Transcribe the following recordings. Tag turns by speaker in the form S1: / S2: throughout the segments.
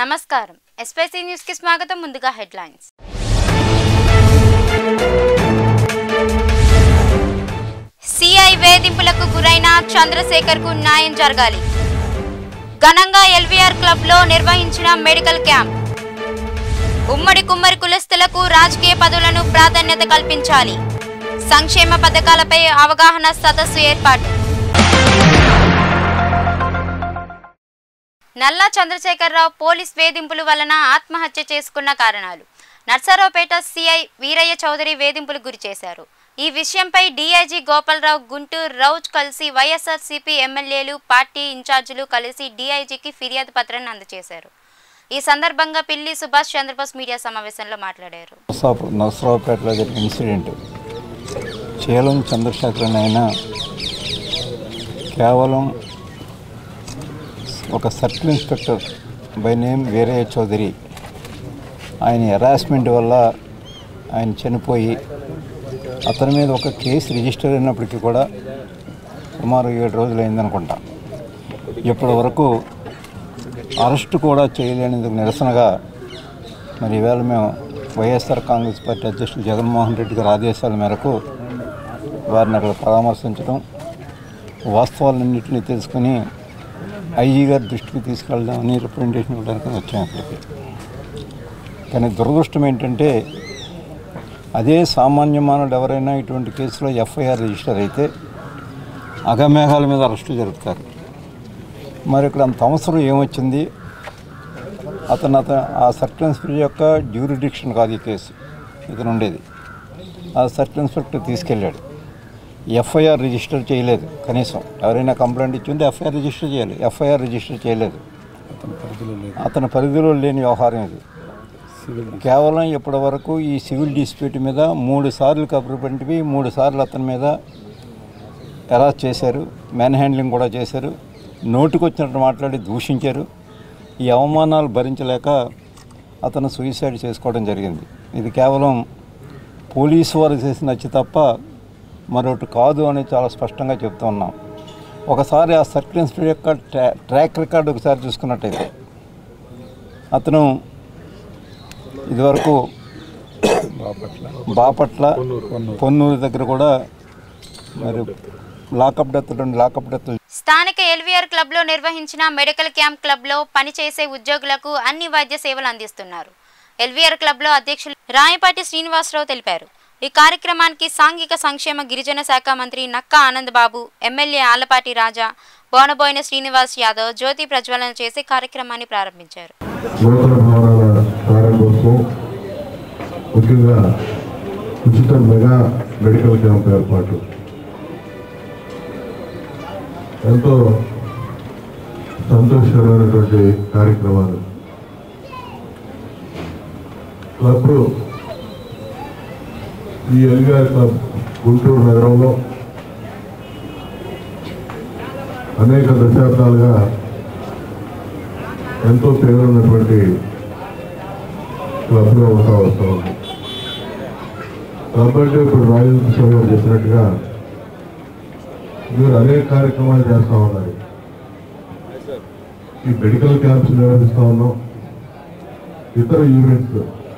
S1: నమస్కారం ఎస్పైసీ న్యూస్ కి స్వాగతం ముందుగా హెడ్లైన్స్ సిఐ వేధింపులకు గురైన చంద్రశేఖర్ కు న్యాయం జరగాలి ఘనంగా ఎల్వీఆర్ క్లబ్ లో నిర్వహించిన మెడికల్ క్యాంప్ ఉమ్మడి కుమ్మరి కులస్తులకు రాజకీయ పదవులను ప్రాధాన్యత కల్పించాలి సంక్షేమ పథకాలపై అవగాహన సదస్సు ఏర్పాటు నల్లా చంద్రశేఖరరావు పోలీస్ వేధింపుల వలన ఆత్మహత్య చేసుకున్న కారణాలు నర్సరావుపేట సిఐ వీరయ్య చౌదరి వేధింపులు గురి చేశారు ఈ విషయంపై డీఐజీ గోపాలరావు గుంటూరు రౌజ్ కలిసి వైఎస్ఆర్సీపీ ఎమ్మెల్యేలు పార్టీ ఇన్ఛార్జీలు కలిసి డీఐజీకి ఫిర్యాదు పత్రాన్ని అందజేశారు ఈ సందర్భంగా పిల్లి సుభాష్ చంద్రబోస్ మీడియా సమావేశంలో మాట్లాడారు
S2: నరసరావు నరసరావుపేటలో జరిగిన ఇన్సిడెంట్ చేలం చంద్రశేఖరన్ అయిన కేవలం ఒక circle inspector by name Veeraiah Chowdary ఆయన హెరాస్మెంట్ వల్ల ఆయన చనిపోయి అతని మీద ఒక కేసు రిజిస్టర్ అయినప్పటికీ కూడా సుమారు ఏడు రోజులు అయిందనుకుంటా ఇప్పటి వరకు అరెస్ట్ కూడా చేయలేనందుకు నిరసనగా మరి ఈవేళ మేము వైఎస్ఆర్ కాంగ్రెస్ పార్టీ అధ్యక్షులు జగన్మోహన్ రెడ్డి గారి ఆదేశాల మేరకు వారిని అక్కడ పరామర్శించడం వాస్తవాలన్నింటినీ తెలుసుకుని ఐజీ గారి దృష్టికి తీసుకెళ్దామని రిప్రజెంటేషన్ ఇవ్వడానికి వచ్చాం అక్కడికి కానీ దురదృష్టం ఏంటంటే అదే సామాన్య మానవుడు ఎవరైనా ఇటువంటి కేసులో ఎఫ్ఐఆర్ రిజిస్టర్ అయితే అగమేఘాల మీద అరెస్టు జరుపుతారు మరి ఇక్కడ అంత అవసరం ఏమొచ్చింది అతను అతను ఆ సర్కిల్ ఇన్స్పెక్టర్ యొక్క డ్యూరిడిక్షన్ కాదు ఈ కేసు ఇతను ఉండేది ఆ సర్కిల్ ఇన్స్పెక్టర్ తీసుకెళ్ళాడు ఎఫ్ఐఆర్ రిజిస్టర్ చేయలేదు కనీసం ఎవరైనా కంప్లైంట్ ఇచ్చింటే ఎఫ్ఐఆర్ రిజిస్టర్ చేయాలి ఎఫ్ఐఆర్ రిజిస్టర్ చేయలేదు అతని పరిధిలో లేని వ్యవహారం ఇది కేవలం ఇప్పటి వరకు ఈ సివిల్ డిస్ప్యూట్ మీద మూడు సార్లు కబురు పంటివి మూడు సార్లు అతని మీద అరెస్ట్ చేశారు మ్యాన్ హ్యాండ్లింగ్ కూడా చేశారు నోటికొచ్చినట్టు మాట్లాడి దూషించారు ఈ అవమానాలు భరించలేక అతను సూసైడ్ చేసుకోవడం జరిగింది ఇది కేవలం పోలీసు వారు చేసిన నచ్చి తప్ప మరొకటి కాదు అని చాలా స్పష్టంగా చెప్తూ ఉన్నాం ఒకసారి ఆ సర్కిల్ ఇన్స్పెక్టర్ యొక్క ట్రా ట్రాక్ రికార్డు ఒకసారి చూసుకున్నట్టయితే అతను ఇదివరకు బాపట్ల పొన్నూరు దగ్గర కూడా మరి లాకప్ డెత్ రెండు లాకప్ డెత్లు
S1: స్థానిక ఎల్వీఆర్ క్లబ్ లో నిర్వహించిన మెడికల్ క్యాంప్ క్లబ్ లో పనిచేసే ఉద్యోగులకు అన్ని వైద్య సేవలు అందిస్తున్నారు ఎల్వీఆర్ క్లబ్ లో అధ్యక్షులు రాయపాటి శ్రీనివాసరావు తెలిపారు ఈ కార్యక్రమానికి సాంఘిక సంక్షేమ గిరిజన శాఖ మంత్రి నక్కా ఆనందబాబు ఎమ్మెల్యే ఆలపాటి రాజా బోనబోయిన శ్రీనివాస్ యాదవ్ జ్యోతి ప్రజ్వలన చేసి కార్యక్రమాన్ని ప్రారంభించారు
S3: నూతన భవనాల ప్రారంభోత్సవం ముఖ్యంగా ఉచిత మెగా మెడికల్ క్యాంప్ ఏర్పాటు ఎంతో సంతోషకరమైనటువంటి కార్యక్రమాలు క్లబ్ ఈ ఎల్గార్ క్లబ్ గుంటూరు నగరంలో అనేక దశాబ్దాలుగా ఎంతో పేరున్నటువంటి క్లబ్గా ఉంటా వస్తూ ఉంది క్లబ్ అంటే ఇప్పుడు రాజేంద్ర స్వామి గారు చెప్పినట్టుగా మీరు అనేక కార్యక్రమాలు చేస్తూ ఉన్నారు ఈ మెడికల్ క్యాంప్స్ నిర్వహిస్తూ ఉన్నాం ఇతర ఈవెంట్స్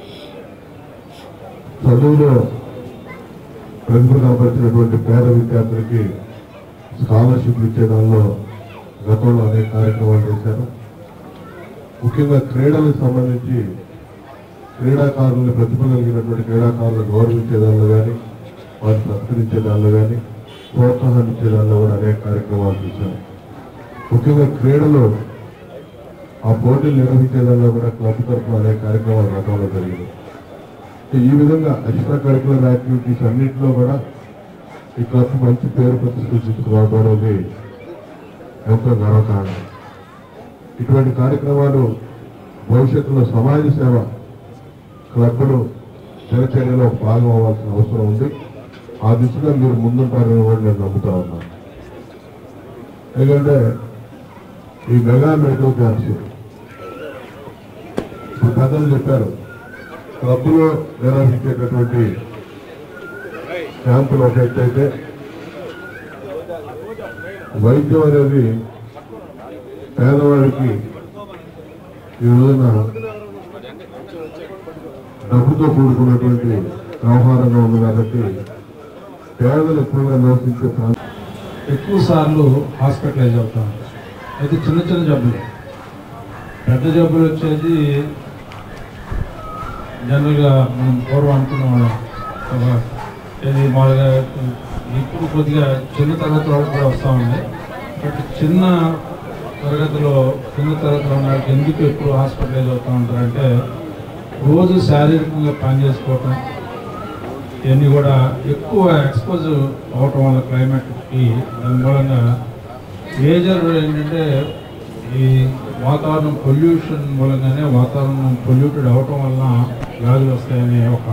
S3: చదువులో ప్రతిభ కనపరిచినటువంటి పేద విద్యార్థులకి స్కాలర్షిప్లు ఇచ్చే దానిలో గతంలో అనేక కార్యక్రమాలు చేశారు ముఖ్యంగా క్రీడలకు సంబంధించి క్రీడాకారులను ప్రతిభ కలిగినటువంటి క్రీడాకారులను గౌరవించే దానిలో కానీ వారిని సత్కరించే దానిలో కానీ ప్రోత్సాహం ఇచ్చే దానిలో కూడా అనేక కార్యక్రమాలు చూశాం ముఖ్యంగా క్రీడలు ఆ పోటీలు నిర్వహించే దానిలో కూడా క్లబ్ తరఫున అనేక కార్యక్రమాలు గతంలో జరిగింది ఈ విధంగా ఎక్స్ట్రా కరికులర్ యాక్టివిటీస్ అన్నింటిలో కూడా ఈ క్లబ్ మంచి పేరు ప్రతిష్టలు తీసుకురావడం అనేది ఎంతో గర్వకారణం ఇటువంటి కార్యక్రమాలు భవిష్యత్తులో సమాజ సేవ క్లబ్లు దినచర్యలో భాగం అవ్వాల్సిన అవసరం ఉంది ఆ దిశగా మీరు ముందుంటారని కూడా నేను నమ్ముతా ఉన్నాను ఎందుకంటే ఈ మెగా మెడికల్ క్యాంప్స్ ఇప్పుడు పెద్దలు చెప్పారు క్లబ్లో నిర్వహించేటటువంటి క్యాంపులు ఒక ఎత్తు అయితే వైద్యం అనేది పేదవాడికి ఈ రోజున డబ్బుతో కూడుకున్నటువంటి వ్యవహారంగా ఉంది కాబట్టి పేదలు ఎక్కువగా నివసించే ప్రాంతం
S4: ఎక్కువ సార్లు హాస్పిటలైజ్ అవుతాం అయితే చిన్న చిన్న జబ్బులు పెద్ద జబ్బులు వచ్చేది జనరల్గా మనం పూర్వం అనుకున్న వాళ్ళం ఒక ఇది మామూలుగా ఇప్పుడు కొద్దిగా చిన్న తరగతి వాళ్ళకి కూడా వస్తూ ఉంది బట్ చిన్న తరగతిలో చిన్న తరగతిలో ఉన్న వాళ్ళకి ఎందుకు ఎక్కువ హాస్పిటలైజ్ అవుతూ ఉంటారంటే రోజు శారీరకంగా పని చేసుకోవటం ఇవన్నీ కూడా ఎక్కువ ఎక్స్పోజ్ అవటం వల్ల క్లైమేట్కి దాని మూలంగా మేజర్ ఏంటంటే ఈ వాతావరణం పొల్యూషన్ మూలంగానే వాతావరణం పొల్యూటెడ్ అవటం వలన వ్యాధులు వస్తాయనే ఒక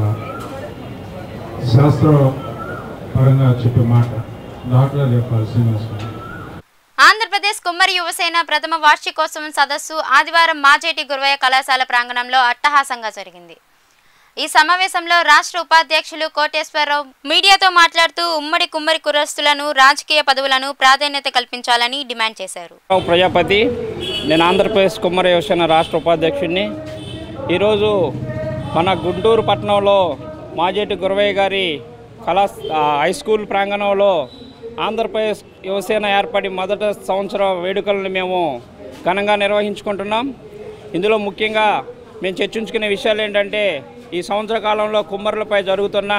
S4: శాస్త్ర పరంగా చెప్పే మాట డాక్టర్ చెప్పాలి శ్రీనివాస్ గారు.
S1: ఆంధ్రప్రదేశ్ కుమ్మరి యువసేన ప్రథమ వార్షికోత్సవం సదస్సు ఆదివారం మాజేటి గురవయ్య కళాశాల ప్రాంగణంలో అట్టహాసంగా జరిగింది ఈ సమావేశంలో రాష్ట్ర ఉపాధ్యక్షులు కోటేశ్వరరావు మీడియాతో మాట్లాడుతూ ఉమ్మడి కుమ్మరి కురస్తులను రాజకీయ పదవులను ప్రాధాన్యత కల్పించాలని డిమాండ్ చేశారు
S5: రావు ప్రజాపతి నేను ఆంధ్రప్రదేశ్ కుమ్మర యువసేన రాష్ట్ర ఉపాధ్యక్షుడిని ఈరోజు మన గుంటూరు పట్టణంలో మాజేటి గురవయ్య గారి కళా ఆ, హై స్కూల్ ప్రాంగణంలో ఆంధ్రప్రదేశ్ యువసేన ఏర్పడి మొదటి సంవత్సర వేడుకలను మేము ఘనంగా నిర్వహించుకుంటున్నాం ఇందులో ముఖ్యంగా మేము చర్చించుకునే విషయాలు ఏంటంటే ఈ సంవత్సర కాలంలో కుమ్మరులపై జరుగుతున్న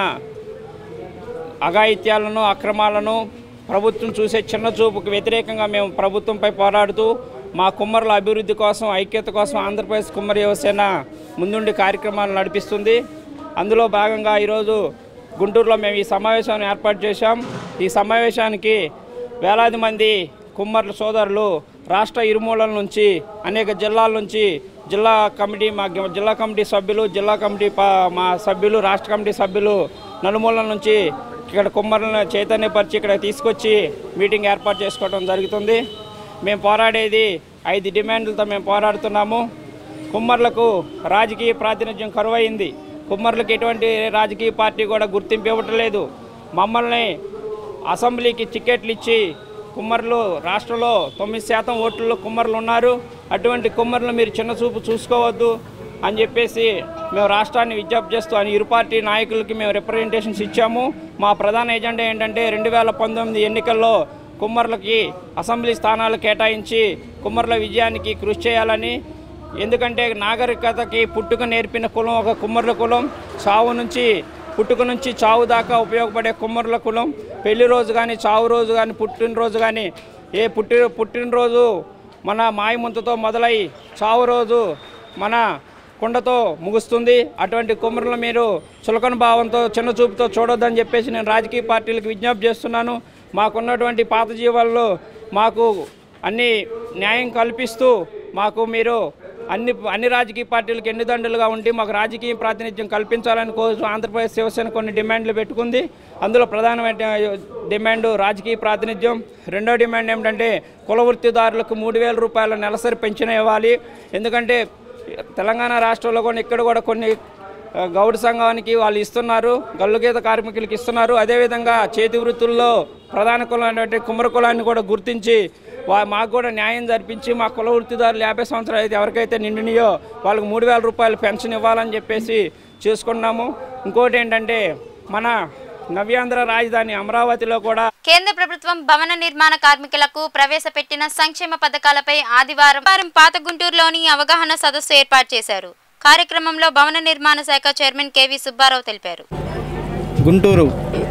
S5: అఘాయిత్యాలను అక్రమాలను ప్రభుత్వం చూసే చిన్న చూపుకు వ్యతిరేకంగా మేము ప్రభుత్వంపై పోరాడుతూ మా కుమ్మరుల అభివృద్ధి కోసం ఐక్యత కోసం ఆంధ్రప్రదేశ్ కుమ్మరి యువసేన ముందుండి కార్యక్రమాలు నడిపిస్తుంది అందులో భాగంగా ఈరోజు గుంటూరులో మేము ఈ సమావేశాన్ని ఏర్పాటు చేశాం ఈ సమావేశానికి వేలాది మంది కుమ్మర్ల సోదరులు రాష్ట్ర ఇరుమూలల నుంచి అనేక జిల్లాల నుంచి జిల్లా కమిటీ మా గ- జిల్లా కమిటీ సభ్యులు జిల్లా కమిటీ పా- మా సభ్యులు రాష్ట్ర కమిటీ సభ్యులు నలుమూలల నుంచి ఇక్కడ కుమ్మరులను చైతన్యపరిచి ఇక్కడ తీసుకొచ్చి మీటింగ్ ఏర్పాటు చేసుకోవడం జరుగుతుంది మేము పోరాడేది ఐదు డిమాండ్లతో మేము పోరాడుతున్నాము కుమ్మర్లకు రాజకీయ ప్రాతినిధ్యం కరువైంది కుమ్మర్లకు ఎటువంటి రాజకీయ పార్టీ కూడా గుర్తింపు ఇవ్వటం లేదు మమ్మల్ని అసెంబ్లీకి టికెట్లు ఇచ్చి కుమ్మర్లు రాష్ట్రంలో తొమ్మిది శాతం ఓట్లలో కుమ్మర్లు ఉన్నారు అటువంటి కుమ్మర్లు మీరు చిన్న చూపు చూసుకోవద్దు అని చెప్పేసి మేము రాష్ట్రాన్ని విజ్ఞప్తి చేస్తూ అని ఇరు పార్టీ నాయకులకి మేము రిప్రజెంటేషన్స్ ఇచ్చాము మా ప్రధాన ఎజెండా ఏంటంటే రెండు వేల పంతొమ్మిది ఎన్నికల్లో కుమ్మర్లకి అసెంబ్లీ స్థానాలు కేటాయించి కుమ్మర్ల విజయానికి కృషి చేయాలని ఎందుకంటే నాగరికతకి పుట్టుక నేర్పిన కులం ఒక కుమ్మర్ల కులం చావు నుంచి పుట్టుక నుంచి చావు దాకా ఉపయోగపడే కుమ్మర్ల కులం పెళ్లి రోజు కానీ చావు రోజు కానీ పుట్టినరోజు కానీ ఏ పుట్టి పుట్టినరోజు మన మాయముంతతో మొదలై చావు రోజు మన కుండతో ముగుస్తుంది అటువంటి కుమ్మరులు మీరు చులకన భావంతో చిన్న చూపుతో చూడొద్దని చెప్పేసి నేను రాజకీయ పార్టీలకు విజ్ఞప్తి చేస్తున్నాను మాకున్నటువంటి పాత జీవాల్లో మాకు అన్ని న్యాయం కల్పిస్తూ మాకు మీరు అన్ని అన్ని రాజకీయ పార్టీలకు ఎన్నిదండులుగా ఉండి మాకు రాజకీయ ప్రాతినిధ్యం కల్పించాలని కోసం ఆంధ్రప్రదేశ్ శివసేన కొన్ని డిమాండ్లు పెట్టుకుంది అందులో ప్రధానమైన డిమాండ్ రాజకీయ ప్రాతినిధ్యం రెండో డిమాండ్ ఏమిటంటే కుల వృత్తిదారులకు మూడు వేల రూపాయల నెలసరి పెన్షన్ ఇవ్వాలి ఎందుకంటే తెలంగాణ రాష్ట్రంలో కూడా ఇక్కడ కూడా కొన్ని ఆ, గౌడ సంఘానికి వాళ్ళు ఇస్తున్నారు గల్లుగీత కార్మికులకు ఇస్తున్నారు అదేవిధంగా చేతి వృత్తుల్లో ప్రధాన కులం అనేటువంటి కుమ్మర కులాన్ని కూడా గుర్తించి వా మాకు కూడా న్యాయం జరిపించి మా కుల వృత్తిదారులు యాభై సంవత్సరాలు అయితే ఎవరికైతే నిండినాయో వాళ్ళకి మూడు వేల రూపాయలు పెన్షన్ ఇవ్వాలని చెప్పేసి చేసుకున్నాము ఇంకోటి ఏంటంటే మన నవ్యాంధ్ర రాజధాని అమరావతిలో కూడా
S1: కేంద్ర ప్రభుత్వం భవన నిర్మాణ కార్మికులకు ప్రవేశపెట్టిన సంక్షేమ పథకాలపై ఆదివారం వారం పాత గుంటూరులోని అవగాహన సదస్సు ఏర్పాటు చేశారు కార్యక్రమంలో భవన నిర్మాణ శాఖ చైర్మన్ కేవీ సుబ్బారావు తెలిపారు
S6: గుంటూరు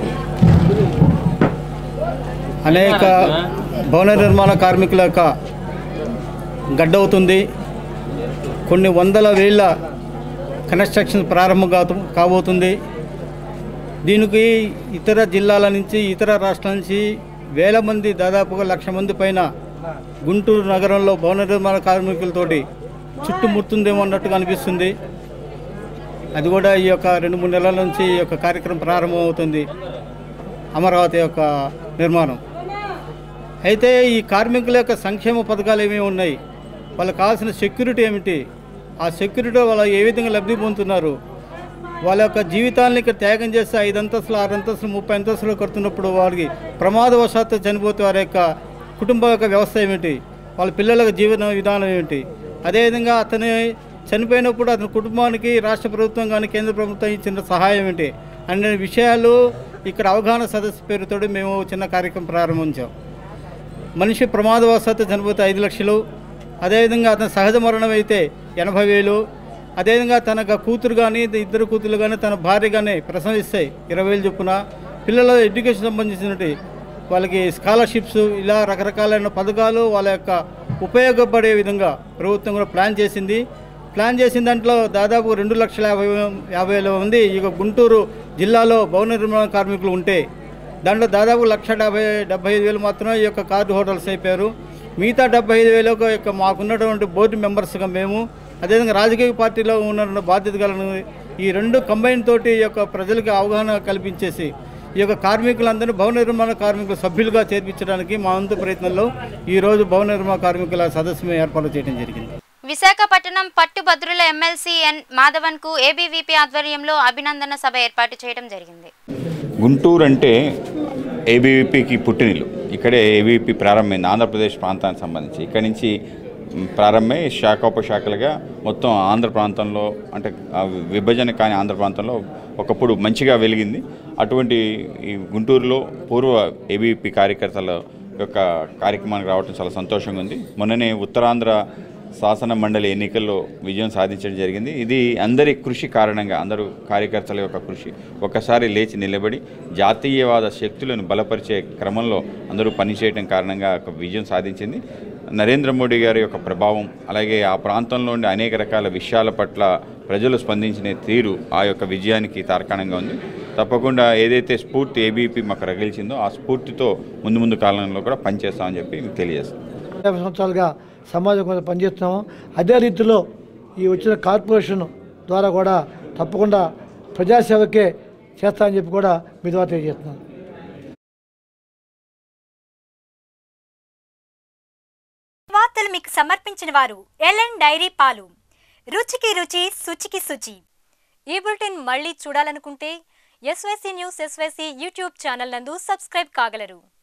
S6: అనేక భవన నిర్మాణ కార్మికుల యొక్క గడ్డవుతుంది కొన్ని వందల వేల కన్స్ట్రక్షన్ ప్రారంభం కాతు- కాబోతుంది దీనికి ఇతర జిల్లాల నుంచి ఇతర రాష్ట్రాల నుంచి వేల మంది దాదాపుగా లక్ష మంది పైన గుంటూరు నగరంలో భవన నిర్మాణ కార్మికులతోటి చుట్టుముడుతుందేమో అన్నట్టుగా అనిపిస్తుంది అది కూడా ఈ యొక్క రెండు మూడు నెలల నుంచి ఈ యొక్క కార్యక్రమం ప్రారంభమవుతుంది అమరావతి యొక్క నిర్మాణం అయితే ఈ కార్మికుల యొక్క సంక్షేమ పథకాలు ఏమేమి ఉన్నాయి వాళ్ళకి కావాల్సిన సెక్యూరిటీ ఏమిటి ఆ సెక్యూరిటీ వాళ్ళు ఏ విధంగా లబ్ధి పొందుతున్నారు వాళ్ళ యొక్క జీవితాలను ఇక్కడ త్యాగం చేస్తే ఐదు అంతస్తులు ఆరు అంతస్తులు ముప్పై అంతస్తులు కడుతున్నప్పుడు వారికి ప్రమాదవశాత్తు చనిపోతే వారి యొక్క కుటుంబ యొక్క వ్యవస్థ ఏమిటి వాళ్ళ పిల్లల యొక్క జీవన విధానం ఏమిటి అదేవిధంగా అతని చనిపోయినప్పుడు అతని కుటుంబానికి రాష్ట్ర ప్రభుత్వం కానీ కేంద్ర ప్రభుత్వం ఇచ్చిన సహాయం ఏంటి అనే విషయాలు ఇక్కడ అవగాహన సదస్సు పేరుతో మేము చిన్న కార్యక్రమం ప్రారంభించాం మనిషి ప్రమాదవశాత్తు చనిపోతే ఐదు లక్షలు అదేవిధంగా అతని సహజ మరణం అయితే ఎనభై వేలు అదేవిధంగా తన కూతురు కానీ ఇద్దరు కూతురు కానీ తన భార్య కానీ ప్రసవిస్తాయి ఇరవై వేలు చొప్పున పిల్లల ఎడ్యుకేషన్ సంబంధించినటువంటి వాళ్ళకి స్కాలర్షిప్స్ ఇలా రకరకాలైన పథకాలు వాళ్ళ యొక్క ఉపయోగపడే విధంగా ప్రభుత్వం కూడా ప్లాన్ చేసింది ప్లాన్ చేసిన దాంట్లో దాదాపు రెండు లక్షల యాభై యాభై వేల మంది ఇక గుంటూరు జిల్లాలో భవన నిర్మాణ కార్మికులు ఉంటే దాంట్లో దాదాపు లక్ష డెబ్బై డెబ్బై ఐదు వేలు మాత్రమే ఈ యొక్క కార్డు హోటల్స్ అయిపోయారు మిగతా డెబ్బై ఐదు వేలకు యొక్క మాకున్నటువంటి బోర్డు మెంబర్స్గా మేము అదేవిధంగా రాజకీయ పార్టీలో ఉన్న బాధ్యత గలను ఈ రెండు కంబైన్ తోటి ఈ యొక్క ప్రజలకు అవగాహన కల్పించేసి ఈ యొక్క కార్మికులందరినీ భవన నిర్మాణ కార్మికుల సభ్యులుగా చేర్పించడానికి మా వంతు ప్రయత్నంలో ఈరోజు భవన నిర్మాణ కార్మికుల సదస్సు మేము ఏర్పాటు చేయడం జరిగింది
S1: విశాఖపట్నం పట్టుభద్రుల ఎమ్మెల్సీ ఎన్ మాధవన్ కు ఏబీవీపీ ఆధ్వర్యంలో అభినందన సభ ఏర్పాటు చేయడం జరిగింది
S7: గుంటూరు అంటే ఏబీవీపీకి పుట్టినిల్లు ఇక్కడే ఏబీవీపీ ప్రారంభమైంది ఆంధ్రప్రదేశ్ ప్రాంతానికి సంబంధించి ఇక్కడి నుంచి మ్, ప్రారంభమై శాఖోపశాఖలుగా మొత్తం ఆంధ్ర ప్రాంతంలో అంటే ఆ విభజన కాని ఆంధ్ర ప్రాంతంలో ఒకప్పుడు మంచిగా వెలిగింది అటువంటి ఈ గుంటూరులో పూర్వ ఏబీవీపీ కార్యకర్తల యొక్క కార్యక్రమానికి రావడం చాలా సంతోషంగా ఉంది మొన్ననే ఉత్తరాంధ్ర శాసన మండలి ఎన్నికల్లో విజయం సాధించడం జరిగింది ఇది అందరి కృషి కారణంగా అందరూ కార్యకర్తల యొక్క కృషి ఒక్కసారి లేచి నిలబడి జాతీయవాద శక్తులను బలపరిచే క్రమంలో అందరూ పనిచేయడం కారణంగా ఒక విజయం సాధించింది నరేంద్ర మోడీ గారి యొక్క ప్రభావం అలాగే ఆ ప్రాంతంలో ఉండే అనేక రకాల విషయాల పట్ల ప్రజలు స్పందించిన తీరు ఆ యొక్క విజయానికి తార్కాణంగా ఉంది తప్పకుండా ఏదైతే స్ఫూర్తి ఏబీపీ మాకు రగిల్చిందో ఆ స్ఫూర్తితో ముందు ముందు కాలంలో కూడా పనిచేస్తామని చెప్పి మీకు తెలియజేస్తాం
S8: యాభై సంవత్సరాలుగా సమాజం కోసం పనిచేస్తున్నాము అదే రీతిలో ఈ వచ్చిన కార్పొరేషన్ ద్వారా కూడా తప్పకుండా ప్రజాసేవకే చేస్తామని చెప్పి కూడా మీ ద్వారా తెలియజేస్తున్నాను
S9: వార్తలు మీకు సమర్పించిన వారు ఎల్ఎన్ డైరీ పాలు రుచికి రుచి శుచికి శుచి ఈ బులెటిన్ మళ్ళీ చూడాలనుకుంటే SYC news SYC YouTube channel నందు సబ్స్క్రైబ్ కాగలరు